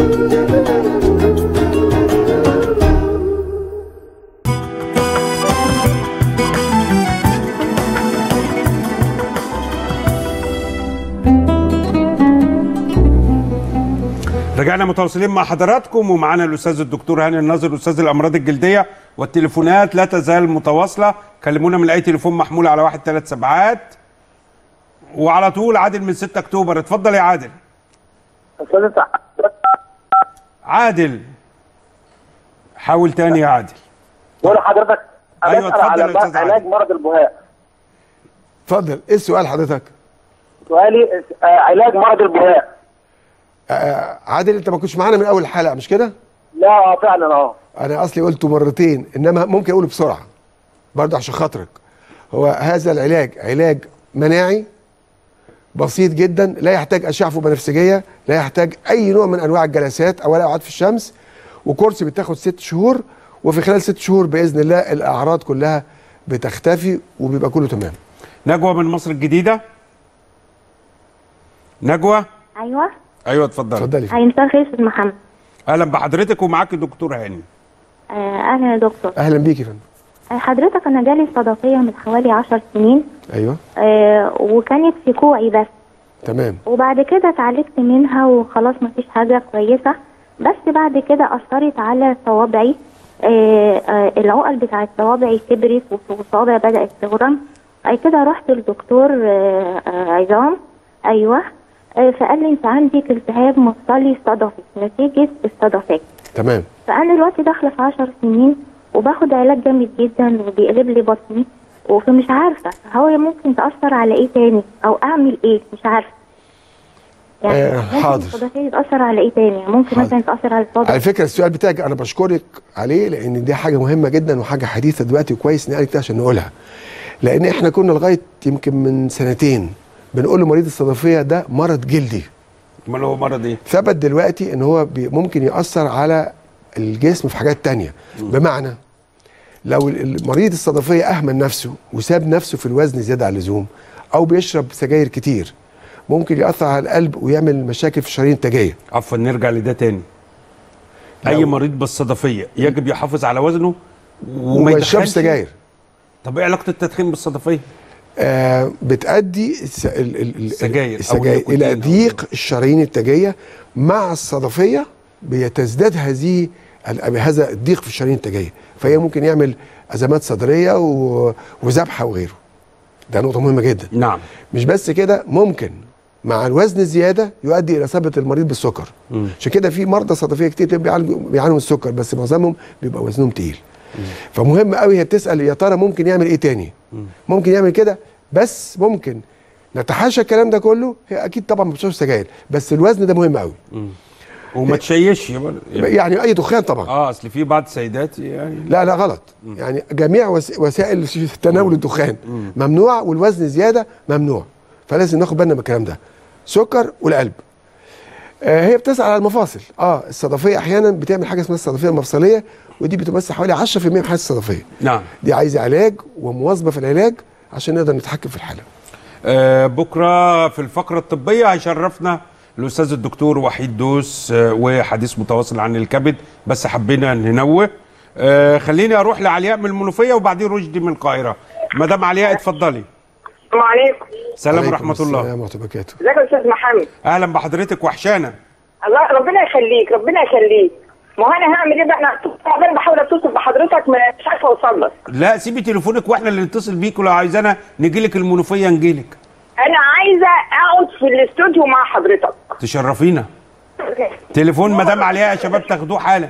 رجعنا متواصلين مع حضراتكم ومعانا الاستاذ الدكتور هاني الناظر استاذ الامراض الجلديه والتليفونات لا تزال متواصله كلمونا من اي تليفون محمول على واحد ثلاث سبعات وعلى طول عادل من 6 اكتوبر اتفضل يا عادل استاذ سعد عادل حاول تاني يا عادل بقول لحضرتك أنا أيوة، بسأل اتفضل على يا أستاذ علاج عادل. مرض البهاء اتفضل ايه السؤال حضرتك سؤالي آه، علاج مرض البهاء آه عادل انت ما كنتش معانا من اول الحلقه مش كده لا اه فعلا اه انا اصلي قلته مرتين انما ممكن اقوله بسرعه برضه عشان خاطرك هو هذا العلاج علاج مناعي بسيط جدا لا يحتاج اشعه بنفسجيه لا يحتاج اي نوع من انواع الجلسات او ولا اقعاد في الشمس وكورس بتاخد ست شهور وفي خلال ست شهور باذن الله الاعراض كلها بتختفي وبيبقى كله تمام نجوى من مصر الجديده نجوى ايوه ايوه اتفضل اتفضلي هاي مساء الخير استاذ محمد اهلا بحضرتك ومعاك الدكتور هاني آه، اهلا يا دكتور اهلا بيك يا فندم آه، حضرتك انا جالي صدفيه من حوالي عشر سنين ايوه آه، وكانت في كوعي بس تمام وبعد كده اتعالجت منها وخلاص مفيش حاجه كويسه بس بعد كده اثرت على صوابعي آه، آه، العقل بتاعت صوابعي كبرت وصوابعي بدات تورم بعد كده رحت لدكتور آه، آه، عظام ايوه آه، فقال لي انت عندك التهاب مفصلي صدفي نتيجه الصدفات تمام فانا دلوقتي داخله في 10 سنين وباخد علاج جامد جدا وبيقلب لي بطني ومش عارفه هو ممكن تاثر على ايه تاني او اعمل ايه مش عارفه آه، ممكن حاضر. الصدفيه تاثر على ايه تاني ممكن حاضر. مثلا تاثر على الصدر على فكره السؤال بتاعك انا بشكرك عليه لان دي حاجه مهمه جدا وحاجه حديثه دلوقتي وكويس نقالك عشان نقولها لان احنا كنا لغايه يمكن من سنتين بنقول لمريض الصدفيه ده مرض جلدي امال هو مرض ايه ثبت دلوقتي ان هو بي ممكن ياثر على الجسم في حاجات تانية بمعنى لو المريض الصدفيه اهمل نفسه وساب نفسه في الوزن زياده عن اللزوم او بيشرب سجاير كتير ممكن ياثر على القلب ويعمل مشاكل في الشرايين التاجيه عفوا نرجع لده تاني اي لو- مريض بالصدفيه يجب يحافظ على وزنه وما يشربش يدخنش. سجاير طب ايه علاقه التدخين بالصدفيه آه بتأدي الس- ال- ال- ال- السجاير أو السجاير النيكوتين إلى أو ضيق الشرايين التاجية مع الصدفية بيتزداد هذه ال- هذا الضيق في الشرايين التاجية فهي ممكن يعمل أزمات صدرية و- وذبحة وغيره ده نقطة مهمة جدا نعم مش بس كده ممكن مع الوزن الزياده يؤدي الى اصابه المريض بالسكر عشان كده في مرضى صدفيه كتير بيعالجوا بيعانوا من السكر بس معظمهم بيبقى وزنهم تقيل فمهم قوي هي بتسال يا ترى ممكن يعمل ايه تاني ممكن يعمل كده بس ممكن نتحاشى الكلام ده كله هي اكيد طبعا ما بتشربش سجاير بس الوزن ده مهم قوي وما تشيش يبقى- يعني اي دخان طبعا اه اصل في بعض السيدات يعني لا لا غلط يعني جميع وس- وسائل تناول الدخان ممنوع والوزن زياده ممنوع فلازم ناخد بالنا من الكلام ده سكر والقلب آه هي بتسأل على المفاصل اه الصدفيه احيانا بتعمل حاجه اسمها الصدفيه المفصليه ودي بتمثل حوالي 10% من حالات الصدفيه نعم دي عايزه علاج ومواظبه في العلاج عشان نقدر نتحكم في الحاله آه بكره في الفقره الطبيه هيشرفنا الاستاذ الدكتور وحيد دوس آه وحديث متواصل عن الكبد بس حبينا ننوه آه خليني اروح لعلياء من المنوفيه وبعدين رشدي من القاهره مدام علياء اتفضلي السلام عليكم سلام عليكم ورحمه الله السلام ورحمه الله وبركاته ازيك يا استاذ محمد اهلا بحضرتك وحشانه الله ربنا يخليك ربنا يخليك ما هو انا هعمل ايه بقى انا تعبان بحاول اتصل بحضرتك مش عارفه اوصل لك لا سيبي تليفونك واحنا اللي نتصل بيك ولو عايزانا نجي لك المنوفيه نجي لك انا عايزه اقعد في الاستوديو مع حضرتك تشرفينا تليفون مدام علياء يا شباب تاخدوه حالا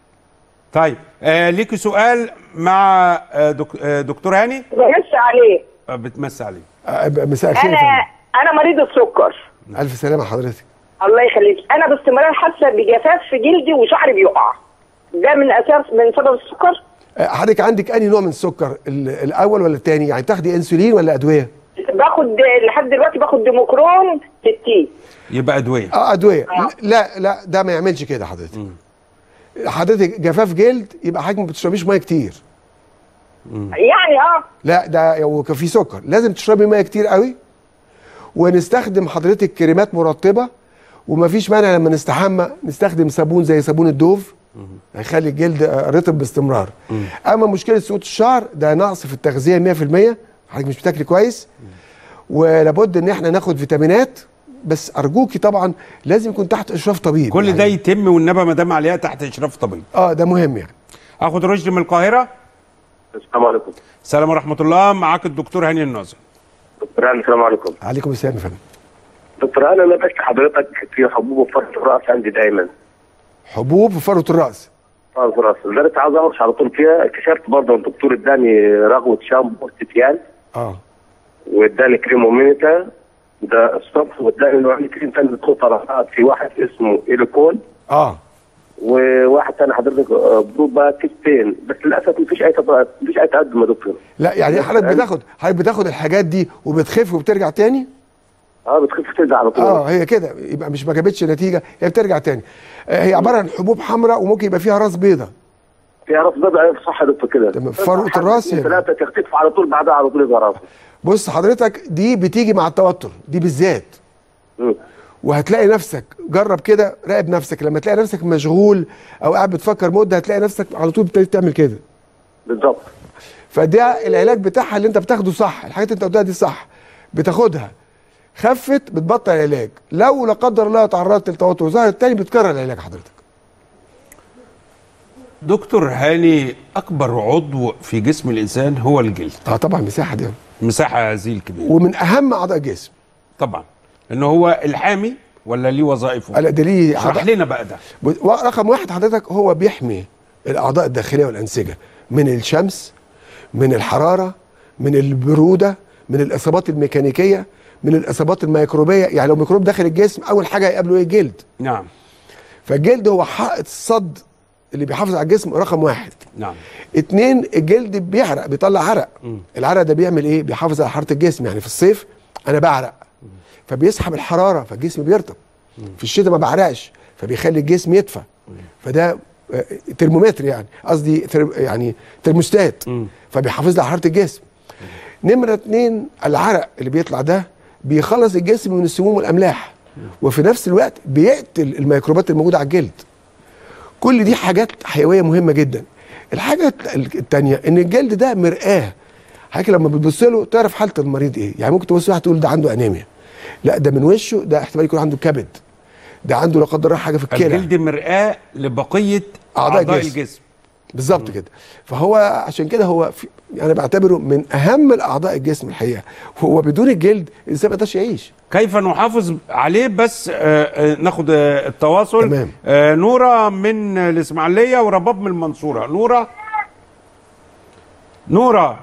طيب آه ليكي سؤال مع آه دك آه دكتور هاني بمس عليه آه بتمسي عليه آه مساء الخير يا انا فندم انا مريض السكر الف سلامه حضرتك الله يخليك انا باستمرار حاسه بجفاف في جلدي وشعري بيقع ده من اساس من سبب السكر آه، حضرتك عندك انهي نوع من السكر ال- الاول ولا الثاني يعني بتاخدي انسولين ولا ادويه باخد لحد دلوقتي باخد ديموكرون 60 يبقى ادويه اه ادويه لا لا ده ما يعملش كده حضرتك حضرتك جفاف جلد يبقى حضرتك ما بتشربيش ميه كتير يعني اه لا ده وكان في سكر لازم تشربي ميه كتير قوي ونستخدم حضرتك كريمات مرطبه ومفيش مانع لما نستحمى نستخدم صابون زي صابون الدوف هيخلي الجلد آه، رطب باستمرار اما مشكله سقوط الشعر ده نقص في التغذيه 100% حضرتك مش بتاكلي كويس ولابد ان احنا ناخد فيتامينات بس ارجوكي طبعا لازم يكون تحت اشراف طبيب كل يعني ده يتم والنبي مدام عليها تحت اشراف طبيب اه ده مهم يعني اخد رشدي من القاهره السلام عليكم السلام ورحمه الله معاك الدكتور هاني الناظر دكتور هاني السلام عليكم عليكم السلام يا فندم دكتور هاني انا بشكي حضرتك في حبوب وفرط الراس عندي دايما حبوب في فروه الراس فرط الراس لدرجه عاوز اقرش على طول فيها اكتشفت برضه الدكتور اداني رغوه شامبو استيان اه واداني كريم اومينيتا ده الصبح واداني نوعين كريم تاني بتكون طرحات في واحد اسمه ايليكول اه وواحد تاني حضرتك آه، بروبا كيستين بس للاسف مفيش اي تط- مفيش اي تقدم يا دكتور لا يعني حضرتك بتاخد حضرتك بتاخد الحاجات دي وبتخف وبترجع تاني اه بتخف ترجع على طول اه هي كده يبقى مش ما جابتش نتيجه هي بترجع تاني آه هي عباره عن حبوب حمراء وممكن يبقى فيها راس بيضه فيها راس بيضاء صح يا دكتور كده تمام. فروة الراس يعني. ثلاثه تختفي على طول بعدها على طول يبقى راسه بص حضرتك دي بتيجي مع التوتر دي بالذات مم. وهتلاقي نفسك جرب كده راقب نفسك لما تلاقي نفسك مشغول او قاعد بتفكر مده هتلاقي نفسك على طول ابتديت تعمل كده بالظبط فده العلاج بتاعها اللي انت بتاخده صح الحاجات اللي انت قلتها دي صح بتاخدها خفت بتبطل العلاج لو لا قدر الله تعرضت للتوتر وظهرت تاني بتكرر العلاج حضرتك دكتور هاني اكبر عضو في جسم الانسان هو الجلد اه طبعا مساحه دي مساحه هذه الكبيره ومن اهم اعضاء الجسم طبعا ان هو الحامي ولا ليه وظائفه لا ده ليه اشرح أعضاء- لنا بقى ده و- رقم واحد حضرتك هو بيحمي الاعضاء الداخليه والانسجه من الشمس من الحراره من البروده من الاصابات الميكانيكيه من الاصابات الميكروبيه يعني لو ميكروب داخل الجسم اول حاجه هيقابله ايه الجلد نعم فالجلد هو حائط الصد اللي بيحافظ على الجسم رقم واحد نعم اتنين الجلد بيحرق بيطلع عرق العرق ده بيعمل ايه بيحافظ على حراره الجسم يعني في الصيف انا بعرق فبيسحب الحراره فالجسم بيرطب في الشتاء ما بعرقش فبيخلي الجسم يدفى فده آه، ترمومتر يعني قصدي تر- يعني ترموستات فبيحافظ على حراره الجسم نمره اتنين العرق اللي بيطلع ده بيخلص الجسم من السموم والاملاح وفي نفس الوقت بيقتل الميكروبات الموجوده على الجلد كل دي حاجات حيويه مهمه جدا الحاجه الثانيه ان الجلد ده مرآه حضرتك لما بتبص له تعرف حاله المريض ايه يعني ممكن تبص واحد تقول ده عنده انيميا لا ده من وشه ده احتمال يكون عنده كبد ده عنده لا قدر الله حاجه في الكلى الجلد مرآة لبقيه أعضاء اعضاء, الجسم. الجسم بالظبط كده فهو عشان كده هو في انا بعتبره من اهم الاعضاء الجسم الحقيقه هو بدون الجلد الانسان ما يقدرش يعيش كيف نحافظ عليه بس آه، آه، ناخد آه، التواصل تمام. آه، نورة من الإسماعيلية ورباب من المنصورة نورة نورة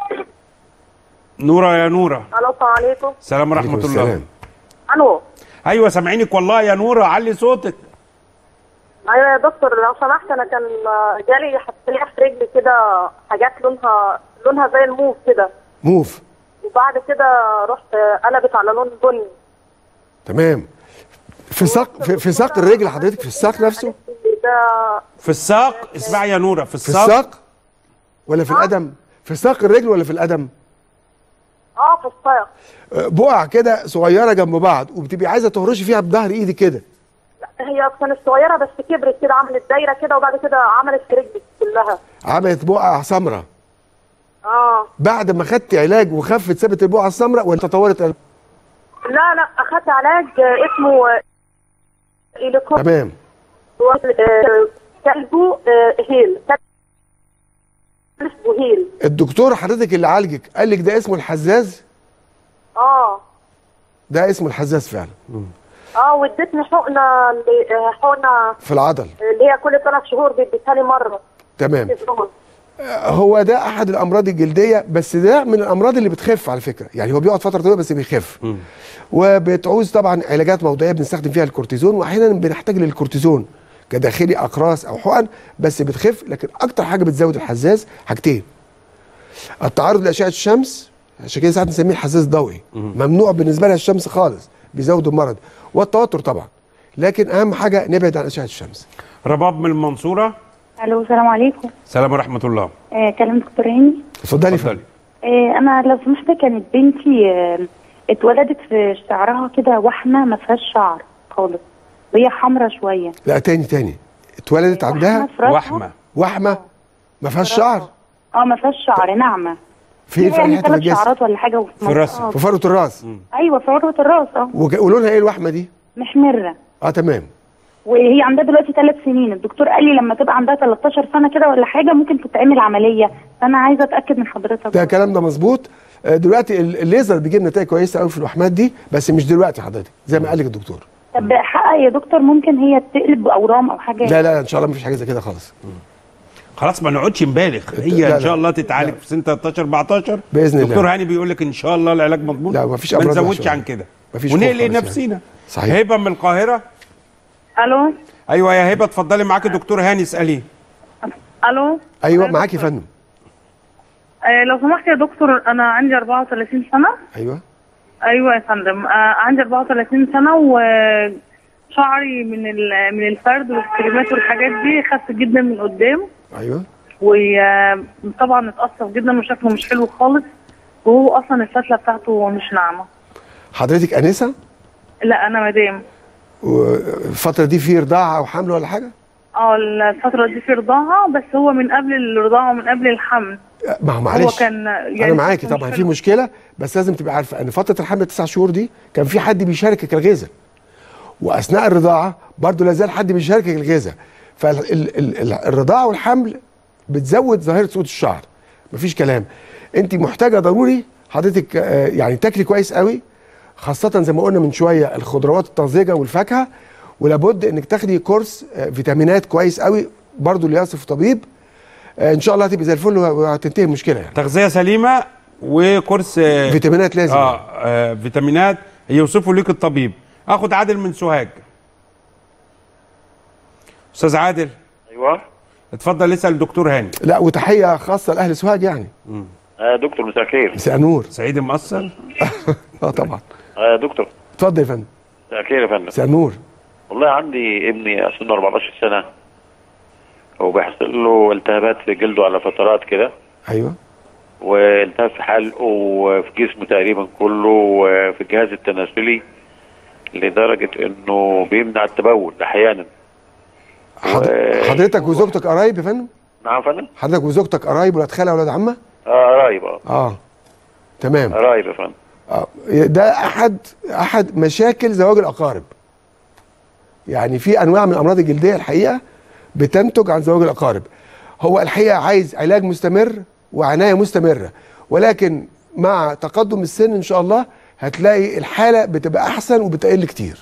نورة يا نورة الو السلام عليكم السلام ورحمة عليكم الله السلام. الو أيوة سامعينك والله يا نورة علي صوتك ايوه يا دكتور لو سمحت انا كان جالي حساسيه في رجلي كده حاجات لونها لونها زي الموف كده موف وبعد كده رحت قلبت على لون بني تمام في ساق في, في ساق الرجل حضرتك في الساق نفسه ده في الساق اسمعي يا نورة في في الساق الساق ولا في القدم في ساق الرجل ولا في القدم اه في الساق آه، بقع كده صغيره جنب بعض وبتبقي عايزه تهرشي فيها بظهر ايدك كده هي كانت صغيره بس كبرت كده عملت دايره كده وبعد كده عملت في رجلي كلها عملت بقعه سمراء اه بعد ما خدت علاج وخفت سابت البقعه السمراء ولا تطورت لا لا اخدت علاج آه، اسمه آه، إيليكون تمام آه، كلبه آه، هيل كلب اسمه هيل الدكتور حضرتك اللي عالجك قال لك ده اسمه الحزاز اه ده اسمه الحزاز فعلا اه وادتني حقنه اللي- آه، حقنه في العضل اللي هي كل ثلاث شهور بيديها لي مره تمام في الزمن. هو ده احد الامراض الجلديه بس ده من الامراض اللي بتخف على فكره يعني هو بيقعد فتره طويله بس بيخف وبتعوز طبعا علاجات موضعيه بنستخدم فيها الكورتيزون واحيانا بنحتاج للكورتيزون كداخلي اقراص او حقن بس بتخف لكن اكتر حاجه بتزود الحزاز حاجتين التعرض لاشعه الشمس عشان كده ساعات نسميه الحساس ضوئي ممنوع بالنسبه لها الشمس خالص بيزود المرض والتوتر طبعا لكن اهم حاجه نبعد عن اشعه الشمس رباب من المنصورة الو السلام عليكم السلام ورحمة الله آه كلام دكتور هاني اتفضلي اتفضلي فندم. آه انا لو سمحت كانت بنتي آه اتولدت في شعرها كده وحمه ما فيهاش شعر خالص وهي حمرا شويه لا تاني تاني اتولدت عندها وحمة في راسها. وحمه وحمه ما فيهاش شعر اه ما فيهاش شعر ناعمه فين في يعني أي حته في ثلاث الجسم شعرات ولا حاجه وفي في راسها. آه. في فروه الراس ايوه في عروه الراس اه وج- ولونها ايه الوحمه دي محمره اه تمام وهي عندها دلوقتي ثلاث سنين الدكتور قال لي لما تبقى عندها 13 سنه كده ولا حاجه ممكن تتعمل عمليه فانا عايزه اتاكد من حضرتك ده الكلام ده مظبوط آه، دلوقتي ال- الليزر بيجيب نتائج كويسه قوي في الوحمات دي بس مش دلوقتي حضرتك زي ما قال لك الدكتور طب حقق يا دكتور ممكن هي تقلب باورام او حاجه لا لا لا، ان شاء الله مفيش حاجه زي كده خالص خلاص ما نقعدش نبالغ لا، هي لا. ان شاء الله تتعالج لا. في سن 13 14 بإذن الله. دكتور هاني بيقول لك ان شاء الله العلاج مضمون لا، مفيش ما أمراض نزودش وحشة. عن كده مفيش خوف ونقلق خالص يعني. نفسينا صحيح. هبه من القاهره الو ايوه يا هبه اتفضلي معاكي دكتور هاني اساليه الو ايوه معاك يا فندم آه لو سمحت يا دكتور انا عندي 34 سنه ايوه ايوه يا فندم آه عندي 34 سنه وشعري من ال- من الفرد والكريمات والحاجات دي خف جدا من قدام ايوه وطبعا اتأثر جدا وشكله مش حلو خالص وهو اصلا الفتله بتاعته مش ناعمه حضرتك انسه لا انا مدام والفتره دي في رضاعه او حمل ولا حاجه اه الفتره دي في رضاعه بس هو من قبل الرضاعه ومن قبل الحمل ما هو معلش هو كان يعني انا معاكي شكله مش طبعا في حلو. مشكله بس لازم تبقى عارفه ان فتره الحمل تسع شهور دي كان في حد بيشاركك الغذاء واثناء الرضاعه برضو لا زال حد بيشاركك الغذاء فالرضاعه والحمل بتزود ظاهره سقوط الشعر مفيش كلام انت محتاجه ضروري حضرتك آه، يعني تاكلي كويس قوي خاصه زي ما قلنا من شويه الخضروات الطازجه والفاكهه ولابد انك تاخدي كورس آه، فيتامينات كويس قوي برضو اللي يصف طبيب آه، ان شاء الله هتبقي زي الفل وهتنتهي المشكله يعني تغذيه سليمه وكورس آه، فيتامينات لازم اه, آه فيتامينات يوصفه ليك الطبيب اخد عادل من سوهاج استاذ عادل ايوه اتفضل اسال الدكتور هاني لا وتحيه خاصه لاهل سوهاج يعني آه دكتور مساء الخير مساء النور سعيد مقصر اه طبعا آه دكتور اتفضل يا فندم مساء الخير يا فندم مساء النور والله عندي ابني سنه 14 سنه وبيحصل له التهابات في جلده على فترات كده ايوه والتهاب في حلقه وفي جسمه تقريبا كله وفي الجهاز التناسلي لدرجه انه بيمنع التبول احيانا حض- و- حضرتك وزوجتك قرايب يا فندم نعم يا فندم حضرتك وزوجتك قرايب ولاد خاله ولاد عمه اه قرايب اه اه تمام قرايب يا فندم آه. ده احد احد مشاكل زواج الاقارب يعني في انواع من الامراض الجلديه الحقيقه بتنتج عن زواج الاقارب هو الحقيقه عايز علاج مستمر وعنايه مستمره ولكن مع تقدم السن ان شاء الله هتلاقي الحاله بتبقى احسن وبتقل كتير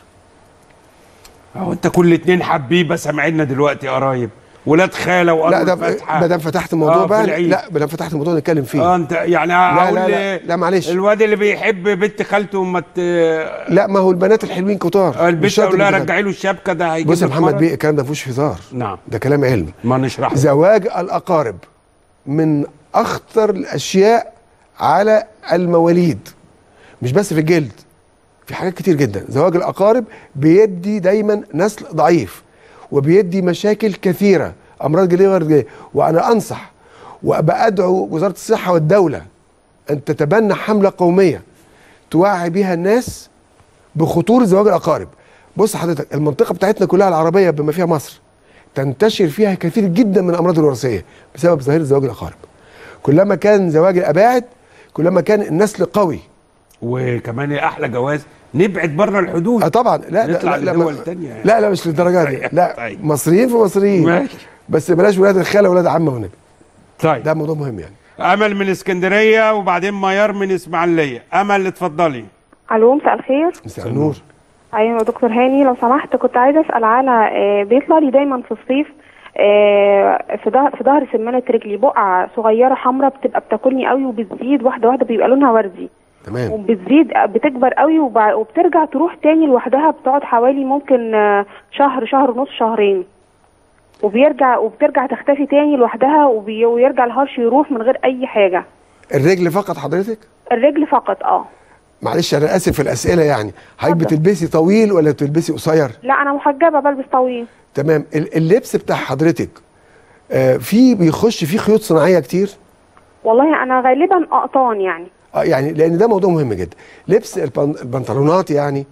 اهو انت كل اتنين حبيبه سامعيننا دلوقتي قرايب ولاد خاله لا وقرب ده فاتحه ما دام فتحت الموضوع آه، بقى في العيد. لا ما دام فتحت الموضوع نتكلم فيه اه انت يعني لا، اقول لا، لا، معلش. الواد اللي بيحب بنت خالته ما ت... لا ما هو البنات الحلوين كتار مش البنت شرط اقول لها البنات. رجعي له الشبكه ده هيجيب بص يا لك محمد مرض. بيه الكلام ده ما فيهوش هزار نعم ده كلام علمي ما نشرح زواج الاقارب من اخطر الاشياء على المواليد مش بس في الجلد في حاجات كتير جدا زواج الاقارب بيدي دايما نسل ضعيف وبيدي مشاكل كثيره امراض جلديه وغير جلديه وانا انصح وبادعو وزاره الصحه والدوله ان تتبنى حمله قوميه توعي بيها الناس بخطوره زواج الاقارب بص حضرتك المنطقه بتاعتنا كلها العربيه بما فيها مصر تنتشر فيها كثير جدا من الامراض الوراثيه بسبب ظاهره زواج الاقارب كلما كان زواج الاباعد كلما كان النسل قوي وكمان احلى جواز نبعد بره الحدود اه طبعا لا نطلع لا لا, لدول ما- تانية يعني. لا لا مش للدرجه دي لا طيب. مصريين في مصريين ماشي. بس بلاش ولاد الخاله ولاد عمه والنبي طيب ده موضوع مهم يعني امل من اسكندريه وبعدين ميار من اسماعيليه امل اتفضلي الو مساء الخير مساء النور ايوه دكتور هاني لو سمحت كنت عايزه اسال على آه، بيطلع لي دايما في الصيف آه، في ظهر في ظهر سمانه رجلي بقعه صغيره حمراء بتبقى بتاكلني قوي وبتزيد واحده واحده بيبقى لونها وردي تمام وبتزيد بتكبر قوي وبع- وبترجع تروح تاني لوحدها بتقعد حوالي ممكن آه، شهر شهر ونص شهرين وبيرجع وبترجع تختفي تاني لوحدها وبي ويرجع الهرش يروح من غير اي حاجه الرجل فقط حضرتك الرجل فقط اه معلش انا اسف في الاسئله يعني حضرتك اتفضل. بتلبسي طويل ولا بتلبسي قصير لا انا محجبه بلبس طويل تمام ال- اللبس بتاع حضرتك آه في بيخش فيه خيوط صناعيه كتير والله انا غالبا اقطان يعني اه يعني لان ده موضوع مهم جدا لبس البن- البنطلونات يعني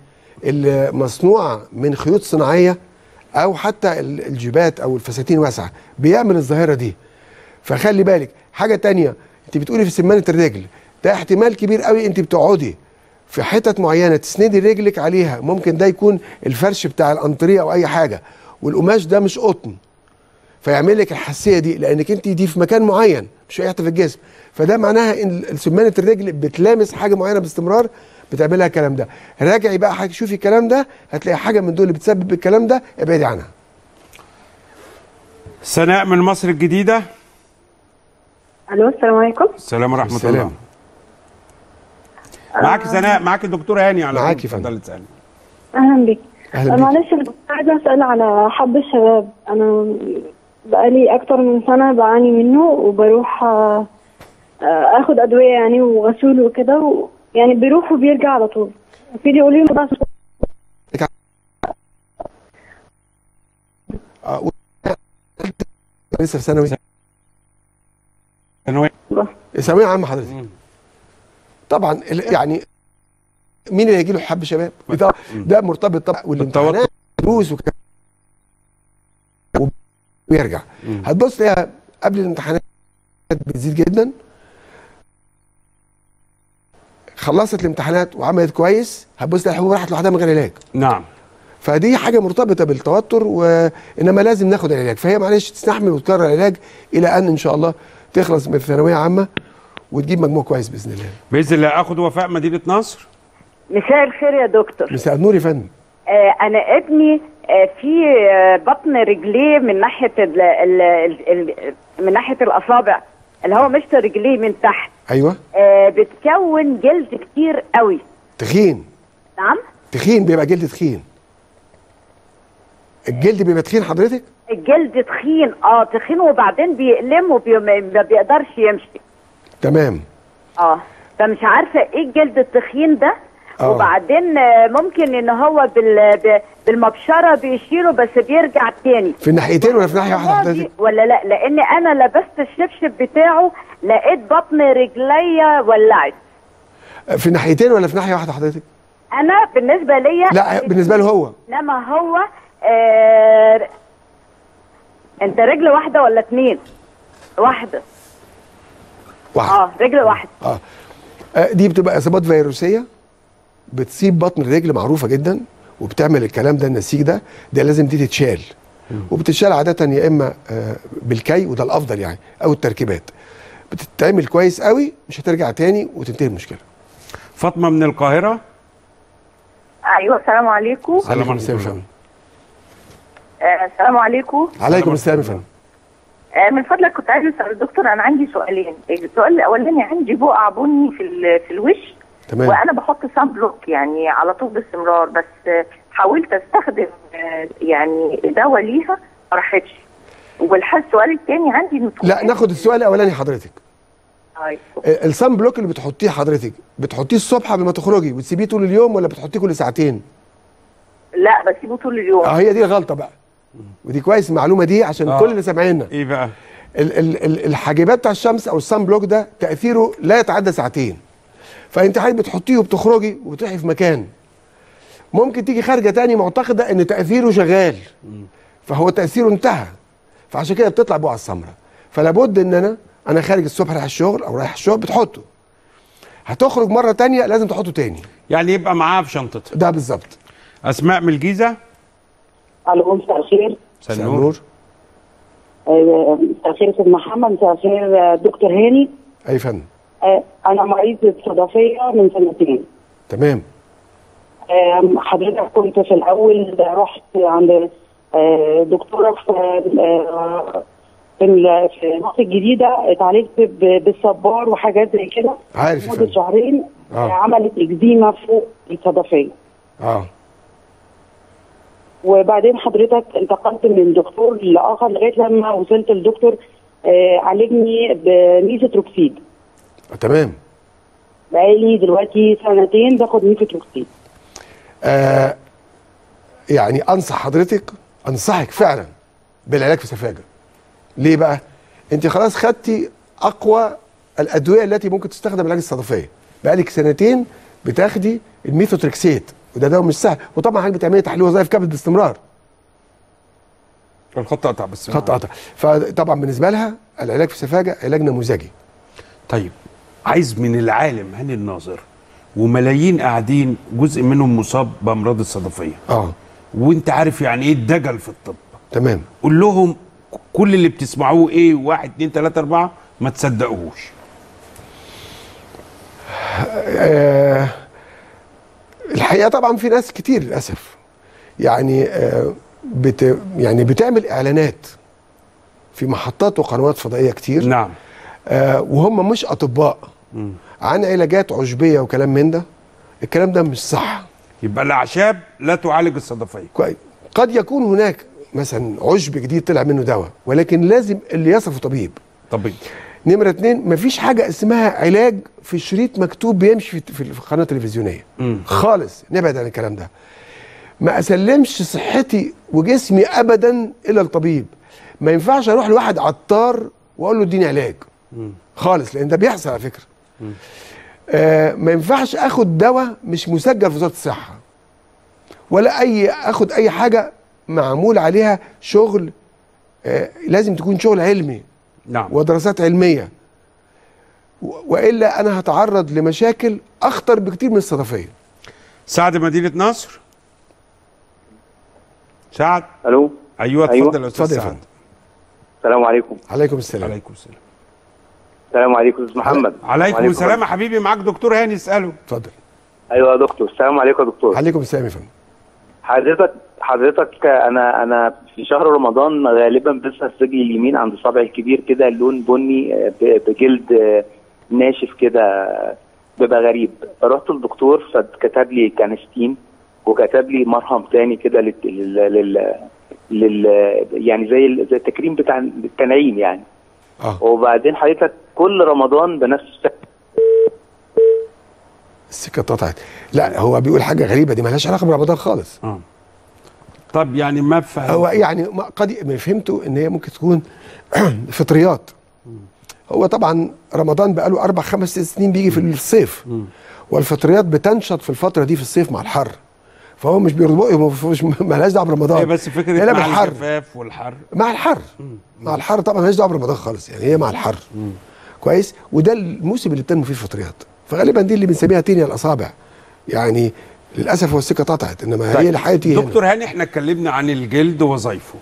اللي مصنوعه من خيوط صناعيه او حتى ال- الجيبات او الفساتين واسعه بيعمل الظاهره دي فخلي بالك حاجه تانية انت بتقولي في سمانه الرجل ده احتمال كبير قوي انت بتقعدي في حتت معينه تسندي رجلك عليها ممكن ده يكون الفرش بتاع الانطريه او اي حاجه والقماش ده مش قطن فيعمل لك الحساسيه دي لانك انت دي في مكان معين مش في أي حته في الجسم فده معناها ان سمانه الرجل بتلامس حاجه معينه باستمرار بتعمل لها الكلام ده راجعي بقى حاجه شوفي الكلام ده هتلاقي حاجه من دول اللي بتسبب الكلام ده ابعدي عنها سناء من مصر الجديده الو السلام عليكم السلام ورحمه السلام. الله معاك سناء معاك الدكتور هاني على معاك طول. يا فندم. اتفضلي تسالي اهلا بك أهلا بيك. معلش أنا كنت عايزه اسال على حب الشباب انا بقالي اكتر من سنه بعاني منه وبروح آه، آه، اخد ادويه يعني وغسول وكده و- يعني بيروح وبيرجع على طول في اللي يقول لي ما بقاش آه، و- لسه في ثانوي ثانوية. ثانويه عامه حضرتك طبعا ال- يعني مين اللي هيجي له حب شباب ده, ده مرتبط طبعا والامتحانات دروس وكده ويرجع هتبص تلاقيها قبل الامتحانات بتزيد جدا خلصت الامتحانات وعملت كويس هتبص تلاقي الحبوب راحت لوحدها من غير علاج نعم فدي حاجه مرتبطه بالتوتر وانما لازم ناخد العلاج فهي معلش تستحمل وتكرر العلاج الى ان ان شاء الله تخلص من ثانويه عامه وتجيب مجموع كويس باذن الله باذن الله اخد وفاء مدينه نصر مساء الخير يا دكتور مساء النور يا فندم آه انا ابني آه في آه بطن رجليه من ناحيه ال ال ال ال من ناحيه الاصابع اللي هو مشط رجليه من تحت ايوه آه بتكون جلد كتير قوي تخين نعم تخين بيبقى جلد تخين الجلد بيبقى تخين حضرتك الجلد تخين اه تخين وبعدين بيألم وما بيقدرش يمشي تمام اه فمش عارفه ايه الجلد التخين ده آه. وبعدين آه، ممكن ان هو بال ب- بالمبشره بيشيله بس بيرجع تاني في الناحيتين ولا في ناحيه واحده حضرتك ولا لا لان انا لبست الشبشب بتاعه لقيت بطن رجليا ولعت في الناحيتين ولا في ناحيه واحده حضرتك انا بالنسبه ليا لا بالنسبه له هو انما هو آه انت رجل واحده ولا اتنين واحده واحد اه رجل واحده اه آه، دي بتبقى اصابات فيروسيه بتصيب بطن الرجل معروفه جدا وبتعمل الكلام ده النسيج ده ده لازم دي تتشال وبتتشال عاده يا اما آه، بالكي وده الافضل يعني او التركيبات بتتعمل كويس قوي مش هترجع تاني وتنتهي المشكله فاطمه من القاهره ايوه السلام عليكم عليكم السلام يا فندم آه، السلام عليكم عليكم السلام يا فندم آه، من فضلك كنت عايزه اسال الدكتور انا عندي سؤالين السؤال الاولاني عندي بقع بني في ال- في الوش تمام. وانا بحط سان بلوك يعني على طول باستمرار بس آه، حاولت استخدم آه، يعني دواء ليها ما راحتش والحل السؤال الثاني عندي إن لا ناخد السؤال الاولاني حضرتك طيب. آه، الصن بلوك اللي بتحطيه حضرتك بتحطيه الصبح قبل ما تخرجي وتسيبيه طول اليوم ولا بتحطيه كل ساعتين لا بسيبه طول اليوم اه هي دي الغلطه بقى ودي كويس المعلومه دي عشان آه. كل اللي سامعيننا ايه بقى ال ال ال الحاجبات بتاع الشمس او الصن بلوك ده تاثيره لا يتعدى ساعتين فانت حضرتك بتحطيه وبتخرجي وبتروحي في مكان ممكن تيجي خارجه تاني معتقده ان تاثيره شغال فهو تاثيره انتهى فعشان كده بتطلع بقعه السمراء فلا بد ان انا انا خارج الصبح رايح الشغل او رايح الشغل بتحطه هتخرج مره تانية لازم تحطه تاني يعني يبقى معاها في شنطتها ده بالظبط اسماء من الجيزه الو مساء الخير مساء النور آه، مساء الخير استاذ محمد مساء الخير آه، دكتور هاني اي فندم آه، انا مريض صدفيه من سنتين تمام آم، حضرتك كنت في الاول رحت عند آه، دكتوره في آه، في ال- في مصر الجديده اتعالجت ب- بالصبار وحاجات زي كده عارف يا لمده فندم شهرين آه. آه، عملت اكزيما فوق الصدفيه اه وبعدين حضرتك انتقلت من دكتور لاخر لغايه لما وصلت لدكتور آه، عالجني بميزوتروكسيد آه، تمام بقالي دلوقتي سنتين باخد ميزوتروكسيد آه يعني انصح حضرتك انصحك فعلا بالعلاج في سفاجه ليه بقى انت خلاص خدتي اقوى الادويه التي ممكن تستخدم لعلاج الصدفيه بقالك سنتين بتاخدي الميثوتريكسيت وده دواء مش سهل وطبعا حضرتك بتعملي تحليل وظائف كبد باستمرار الخط قطع بس خط قطع فطبعا بالنسبه لها العلاج في السفاجه علاج نموذجي طيب عايز من العالم هاني الناظر وملايين قاعدين جزء منهم مصاب بامراض الصدفيه اه وانت عارف يعني ايه الدجل في الطب تمام قول لهم كل اللي بتسمعوه ايه واحد اتنين تلاته اربعه ما تصدقوهوش آه الحقيقه طبعا في ناس كتير للاسف يعني آه بت يعني بتعمل اعلانات في محطات وقنوات فضائيه كتير نعم آه وهم مش اطباء عن علاجات عشبيه وكلام من ده الكلام ده مش صح يبقى الاعشاب لا تعالج الصدفيه كويس قد يكون هناك مثلا عشب جديد طلع منه دواء ولكن لازم اللي يصفه طبيب طبيب نمرة اتنين مفيش حاجة اسمها علاج في شريط مكتوب بيمشي في في القناة التلفزيونية مم. خالص نبعد عن الكلام ده ما اسلمش صحتي وجسمي ابدا الى الطبيب ما ينفعش اروح لواحد عطار واقول له اديني علاج خالص لان ده بيحصل على فكره آه ما ينفعش اخد دواء مش مسجل في وزاره الصحه ولا اي اخد اي حاجه معمول عليها شغل آه لازم تكون شغل علمي نعم ودراسات علميه و- والا انا هتعرض لمشاكل اخطر بكتير من الصدفيه سعد مدينه نصر سعد الو ايوه أيوة. اتفضل يا استاذ اتفضل يا سعد فندم. السلام عليكم عليكم السلام عليكم السلام السلام عليكم استاذ محمد عليكم السلام يا حبيبي معاك دكتور هاني اساله اتفضل ايوه يا دكتور السلام عليكم يا دكتور عليكم السلام يا فندم حضرتك حضرتك انا انا في شهر رمضان غالبا بلبس رجلي اليمين عند صبعي الكبير كده لون بني آه، ب- بجلد آه، ناشف كده بيبقى غريب رحت للدكتور فكتب لي كانستين وكتب لي مرهم تاني كده لل, لل... لل... لل... يعني زي ال- زي التكريم بتاع التنعيم يعني اه وبعدين حضرتك كل رمضان بنفس السكه اتقطعت لا هو بيقول حاجه غريبه دي مالهاش علاقه برمضان خالص اه طب يعني ما فهم هو يعني ما- قد ما فهمته ان هي ممكن تكون فطريات هو طبعا رمضان بقاله اربع خمس ست سنين بيجي في الصيف والفطريات بتنشط في الفتره دي في الصيف مع الحر فهو مش بيربط مش مالهاش دعوه برمضان هي بس فكره هي لا مع بالحر الجفاف والحر مع الحر مع الحر طبعا مالهاش دعوه برمضان خالص يعني هي مع الحر كويس وده الموسم اللي بتنمو فيه الفطريات فغالبا دي اللي بنسميها تينيا الاصابع يعني للاسف هو السكه اتقطعت انما هي لحياتي هنا دكتور هاني احنا اتكلمنا عن الجلد ووظائفه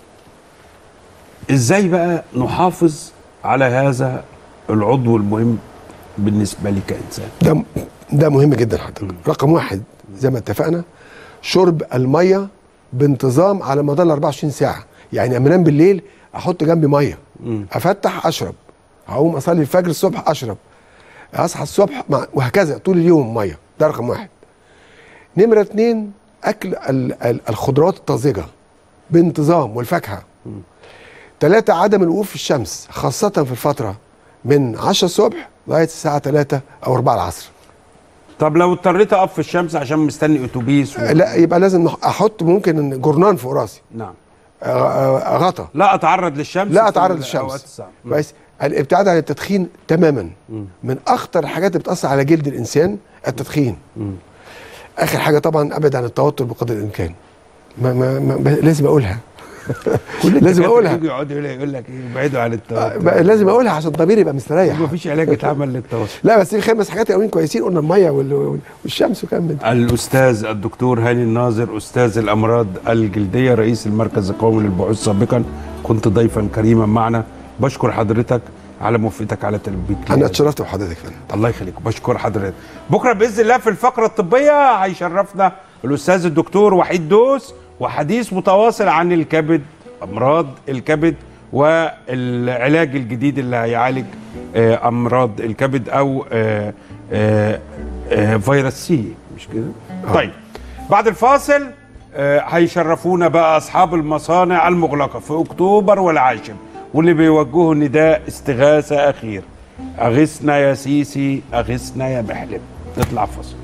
ازاي بقى نحافظ على هذا العضو المهم بالنسبه لي كانسان ده ده مهم جدا حضرتك رقم واحد زي ما اتفقنا شرب الميه بانتظام على مدار ال 24 ساعه يعني اما انام بالليل احط جنبي ميه افتح اشرب هقوم اصلي الفجر الصبح اشرب اصحى الصبح مع وهكذا طول اليوم ميه ده رقم واحد نمره اتنين اكل ال- ال- الخضروات الطازجه بانتظام والفاكهه ثلاثة عدم الوقوف في الشمس خاصة في الفترة من 10 الصبح لغاية الساعة 3 أو 4 العصر طب لو اضطريت اقف في الشمس عشان مستني اتوبيس و... لا يبقى لازم نح- احط ممكن جرنان فوق راسي نعم آه، آه، غطا لا اتعرض للشمس لا في اتعرض الأوقات للشمس الصعبة. كويس الابتعاد عن التدخين تماما من اخطر الحاجات اللي بتاثر على جلد الانسان التدخين اخر حاجه طبعا ابعد عن التوتر بقدر الامكان ما ما, ما ما- لازم اقولها لازم الدكاترة اقولها يجوا يقعدوا يقول- يقول لك ايه ابعدوا عن التوتر بقى لازم اقولها عشان ضميري يبقى مستريح مفيش علاج اتعمل للتوتر لا بس في خمس حاجات قويين كويسين قلنا الميه وال- والشمس وكلام من ده. الاستاذ الدكتور هاني الناظر استاذ الامراض الجلديه رئيس المركز القومي للبحوث سابقا كنت ضيفا كريما معنا بشكر حضرتك على موافقتك على تلبيه انا اتشرفت بحضرتك فندم الله يخليك بشكر حضرتك بكره باذن الله في الفقره الطبيه هيشرفنا الاستاذ الدكتور وحيد دوس وحديث متواصل عن الكبد امراض الكبد والعلاج الجديد اللي هيعالج آه، امراض الكبد او آه، آه، آه، فيروس سي مش كده طيب بعد الفاصل آه، هيشرفونا بقى اصحاب المصانع المغلقه في اكتوبر والعاشر واللي بيوجهوا نداء استغاثه اخير اغثنا يا سيسي اغثنا يا محلب نطلع فاصل